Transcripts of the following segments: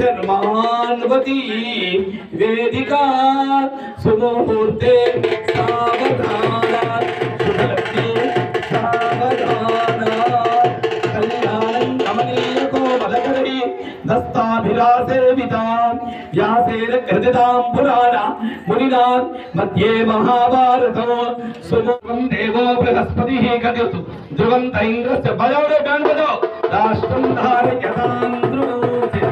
శర్మాన్వతి వేదికా సుముహూర్తే సావధాన శుభలక్ష్మి సావధాన కళ్యాణం గమనీయకో మలకరీ దస్తాభిరాసేవితాం వ్యాసేన కృతితాం పురాణ మునినా మధ్యే మహాభారతో సుముఖం దేవో బృహస్పతి గజతు ధ్రువం తైంద్రస్య భయౌర గణపదో రాష్ట్రం ధారయతాం ధ్రువోతి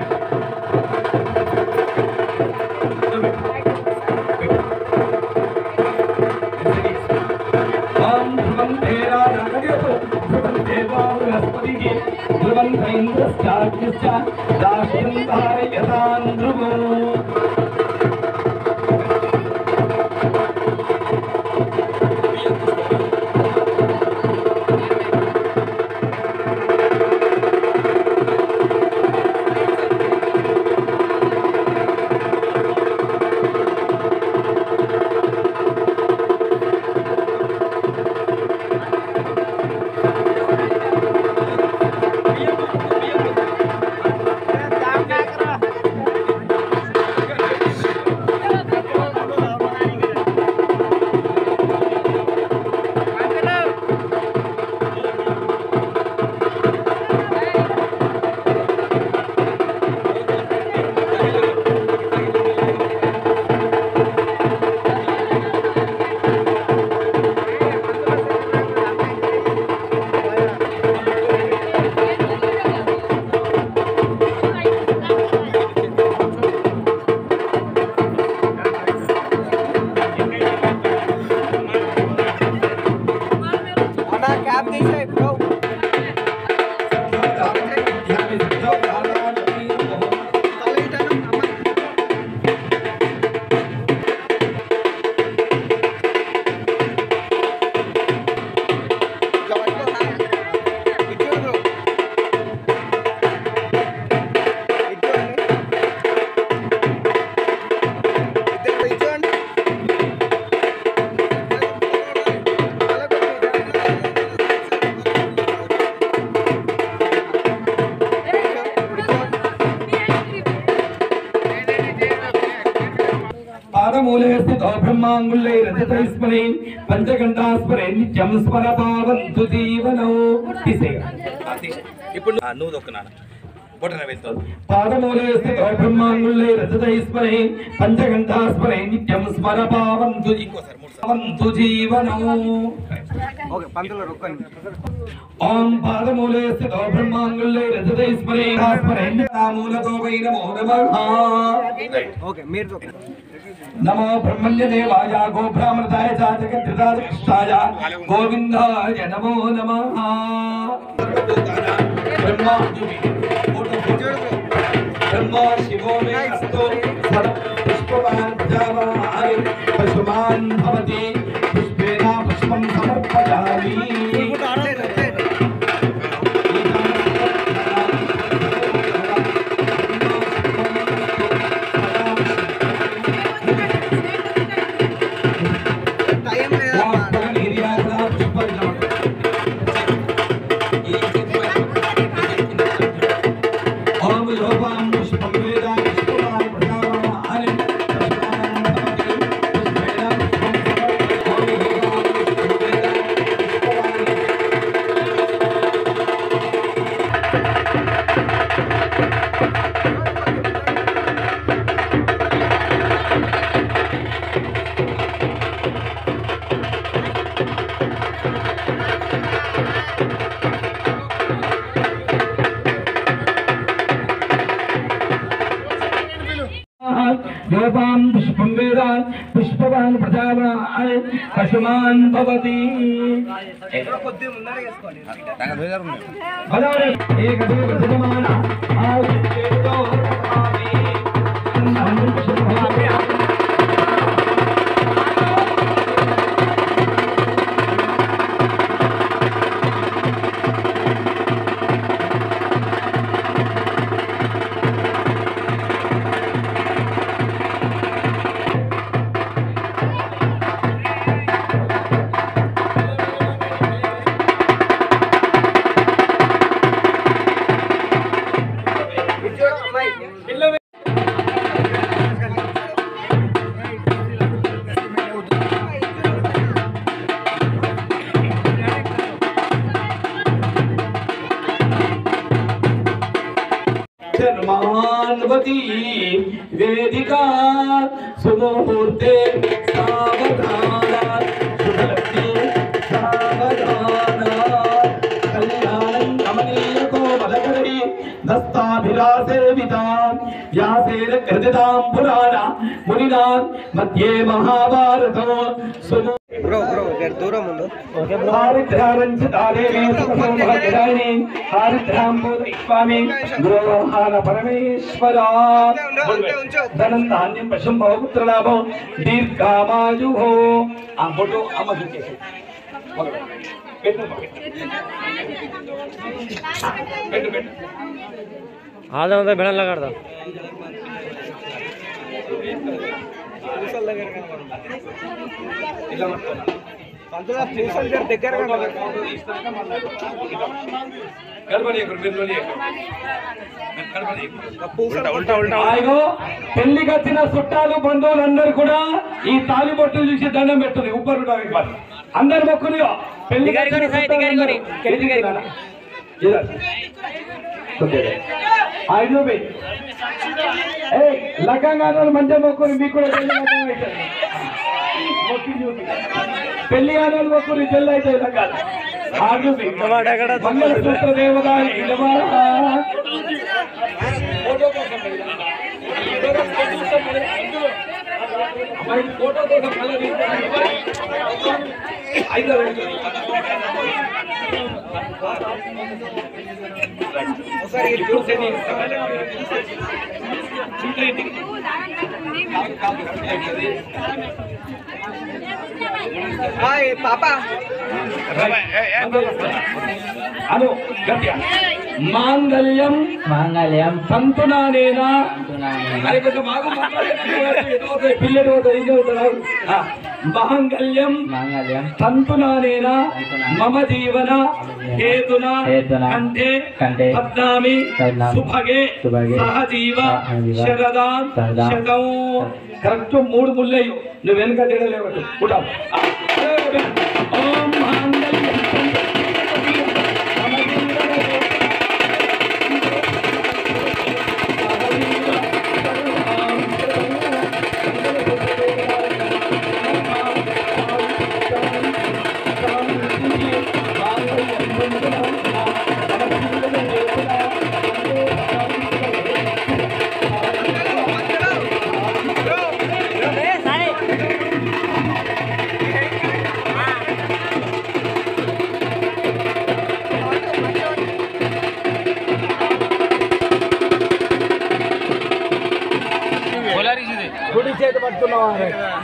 ॐ ध्रुवं तेरा नागयतु ध्रुवं देवा बृहस्पतिः ध्रुवं तैन्द्रश्चाग्निश्च राष्ट्रं धारयतां ध्रुवो అన్నా క్యాప్ తీసే బ్రో తల ఇటాను అమ్మ ఇట్లా పట్టుకో ఇటు బ్రో ఇటు అండి ఇద్దరు ఇటు అండి పాదమూలే స్థితో బ్రహ్మాంగుళ్ళై రజతైస్మరే పంచగంటాస్మరే నిత్యం స్మర పావంతు జీవనో తీసేయ ఇప్పుడు ఆ, నువ్వు దొక్కున్నాను బొట్టన వెళ్తావు పాదమూలే స్థితో బ్రహ్మాంగుళ్ళై రజతైస్మరే పంచగంటాస్మరే నిత్యం స్మర పావంతు ఇంకోసారి మూడు సార్లు పావంతు జీవనో ఓకే పంతులు రొక్కండి ఓం పాదమూలే స్థితో బ్రహ్మాంగుళ్ళై రజతైస్మరే స్మరే మూలతో వై నమో నమః ఓకే మీరు రొక్కండి నమో బ్రహ్మణ్యదేవాయ గో బ్రాహ్మణాయ చ జగద్ధాయ కృష్ణాయ గోవిందాయ నమో నమః బ్రహ్మా బ్రహ్మా శివో మే అస్తో సర్వ పుష్పవాన్ ప్రజావాన్ పశుమాన్ భవతి పుష్పేన పుష్పం సమర్పయామి టైం లేదా ఓం యోపాం పుష్పం వేద పుష్పవాన్ ప్రజావాన్ పశుమాన్ భవతి పుష్పేన పుష్పం సమర్పయామి ఓం యోపాం పుష్పం వేద పుష్పవాన్ యోపాం పుష్పం వేద పుష్పవాన్ ప్రజావాన్ పశుమాన్ భవతి కొద్దిగా ముందర వేసుకోండి భదారే ఏకదేవ జగమాన ఆయుష్యేతో మాన్వతి వేదికా సుముహూర్తే సావధాన శుభలక్ష్మి సావధాన కళ్యాణం కమనీయకో మదకరీ దస్తాభిరాసేవితాం వ్యాసేన కృతితాం పురాణ మునినా మధ్యే మహాభారతం సుము బ్రో బ్రో జర దూరం ఉండు ధనం ధాన్యం పశుం బహుపుత్రలాభం దీర్ఘామాయు ఆ ఫోటో అమ్మ చూసేసి పెట్టు పెట్టు పెట్టు ఆదా ఉందా బెడల్ లాగాడదా ఇలా పట్టుకోవాలి. పంతులు పూసలు జర దగ్గరగా గడపడి ఎక్కడ మీరు గడపడి పూసలు ఆయనో పెళ్లికి వచ్చిన చుట్టాలు బంధువులు అందరు కూడా ఈ తాలి బొట్టులు చూసి దండం పెట్టుది ఉప్పరు ఇవ్వాలి అందరు మొక్కులు పెళ్లి ఐదు లగ్గంగా మంచి మొక్కులు మీకు కూడా పెళ్లి లగ్గం అవుతుంది. మొక్కి చూపి. పెళ్లి ఆడలు మొక్కులు జల్లు అయితే లగ్గాలు ఆడు మంగళసూత్ర దేవదాని ఇలవారా ఫోటో కోసం అమ్మాయి ఫోటో కోసం మళ్ళీ ఐదు ఒకసారి చూసేది చూసేది హాయ్ పాప అను గట్టిగా మాంగళ్యం మాంగళ్యం సంతునానేనా అరే కొంచెం బాగా పిల్లలు మాంగళ్యం మాంగళ్యం సంతునానేన మమ జీవన హేతున హేతున కంఠే కంఠే పద్నామి పద్నామి సుభగే సుభగే సహజీవ సహజీవ శరదాం శరదాం శతం కరెక్ట్ మూడు ముళ్ళయ్యు నువ్వు వెనక తిడలేవట్టు ఉంటావు ఓం మాంగళ్యం మమ జీవన గుడి చేతి పట్టుకున్నవారు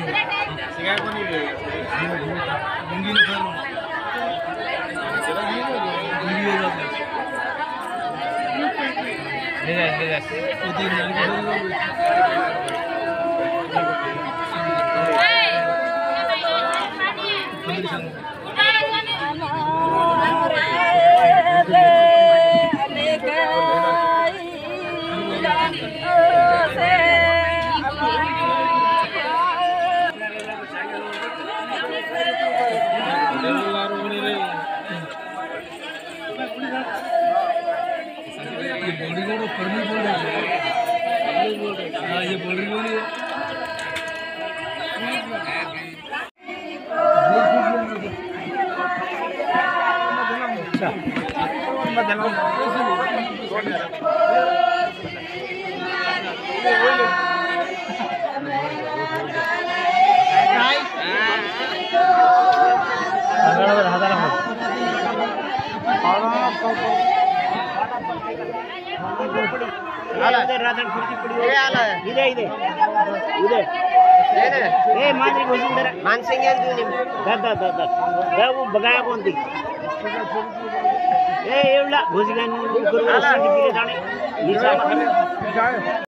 ಇದೆ ಇದೆ ಇದೆ ए मांजरी घुसून जरा मानसिंग धर धर धर धर धर वो बगाया कोणती ए एवढा घुसगा करू जाणे